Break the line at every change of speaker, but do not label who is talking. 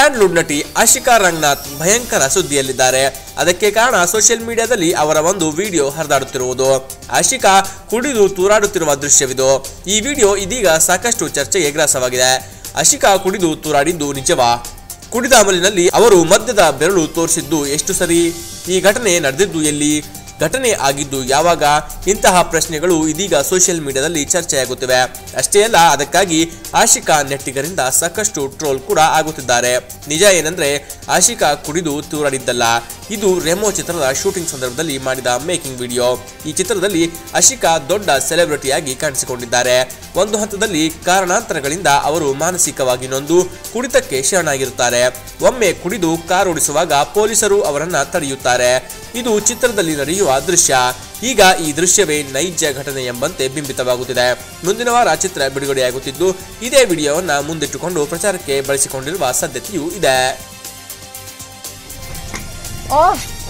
Sandalwood ನಟಿ ಆಶಿಕಾ ರಂಗನಾಥ್ ಭಯಂಕರ ಸುದ್ದಿಯಲ್ಲಿದ್ದಾರೆ ಅದಕ್ಕೆ ಕಾರಣ ಸೋಷಿಯಲ್ ಮೀಡಿಯಾದಲ್ಲಿ ಅವರ ಒಂದು ವಿಡಿಯೋ ಹರಿದಾಡುತ್ತಿರುವುದು ಆಶಿಕಾ ಕುಡಿದು ತೂರಾಡುತ್ತಿರುವ ದೃಶ್ಯವಿದು ಈ ವಿಡಿಯೋ ಇದೀಗ ಸಾಕಷ್ಟು ಚರ್ಚೆಗೆ ಗ್ರಾಸವಾಗಿದೆ ಆಶಿಕಾ ಕುಡಿದು ತೂರಾಡಿದ್ದು ನಿಜವಾ ಕುಡಿದ ಅಮಲಿನಲ್ಲಿ ಅವರು ಮದ್ಯದ ಬೆರಳು ತೋರಿಸಿದ್ದು ಎಷ್ಟು ಸರಿ ಈ ಘಟನೆ ನಡೆದಿದ್ದು ಎಲ್ಲಿ ಘಟನೆ ಆಗಿದ್ದು ಯಾವಾಗ ಇಂತಹ ಪ್ರಶ್ನೆಗಳು ಇದೀಗ ಸೋಷಿಯಲ್ ಮೀಡಿಯಾದಲ್ಲಿ ಚರ್ಚೆಯಾಗುತ್ತಿವೆ ಅಷ್ಟೇ ಅಲ್ಲ ಅದಕ್ಕಾಗಿ ಆಶಿಕಾ ನೆಟ್ಟಿಗರಿಂದ ಸಾಕಷ್ಟು ಟ್ರೋಲ್ ಕೂಡ ಆಗುತ್ತಿದ್ದಾರೆ ನಿಜ ಏನಂದ್ರೆ ಆಶಿಕಾ ಕುಡಿದು ತೂರಾಡಿದ್ದಲ್ಲ ಇದು ರೆಮೋ ಚಿತ್ರದ ಶೂಟಿಂಗ್ ಸಂದರ್ಭದಲ್ಲಿ ಮಾಡಿದ ಮೇಕಿಂಗ್ ವಿಡಿಯೋ ಈ ಚಿತ್ರದಲ್ಲಿ ಆಶಿಕಾ ದೊಡ್ಡ ಸೆಲೆಬ್ರಿಟಿಯಾಗಿ ಕಾಣಿಸಿಕೊಂಡಿದ್ದಾರೆ ಒಂದು ಹಂತದಲ್ಲಿ ಕಾರಣಾಂತರಗಳಿಂದ ಅವರು ಮಾನಸಿಕವಾಗಿ ನೊಂದು ಕುಡಿತಕ್ಕೆ ಶರಣಾಗಿರುತ್ತಾರೆ ಒಮ್ಮೆ ಕುಡಿದು ಕಾರ್ ಓಡಿಸುವಾಗ ಪೊಲೀಸರು ಅವರನ್ನ ತಡೆಯುತ್ತಾರೆ ಇದು ಚಿತ್ರದಲ್ಲಿ ನಡೆಯುವ ದೃಶ್ಯ ಈಗ ಈ ದೃಶ್ಯವೇ ನೈಜ ಘಟನೆ ಎಂಬಂತೆ ಬಿಂಬಿತವಾಗುತ್ತಿದೆ ಮುಂದಿನ ವಾರ ಚಿತ್ರ ಬಿಡುಗಡೆಯಾಗುತ್ತಿದ್ದು ಇದೇ ವಿಡಿಯೋವನ್ನ ಮುಂದಿಟ್ಟುಕೊಂಡು ಪ್ರಚಾರಕ್ಕೆ ಬಳಸಿಕೊಂಡಿರುವ ಸಾಧ್ಯತೆಯೂ ಇದೆ
ಓಹ್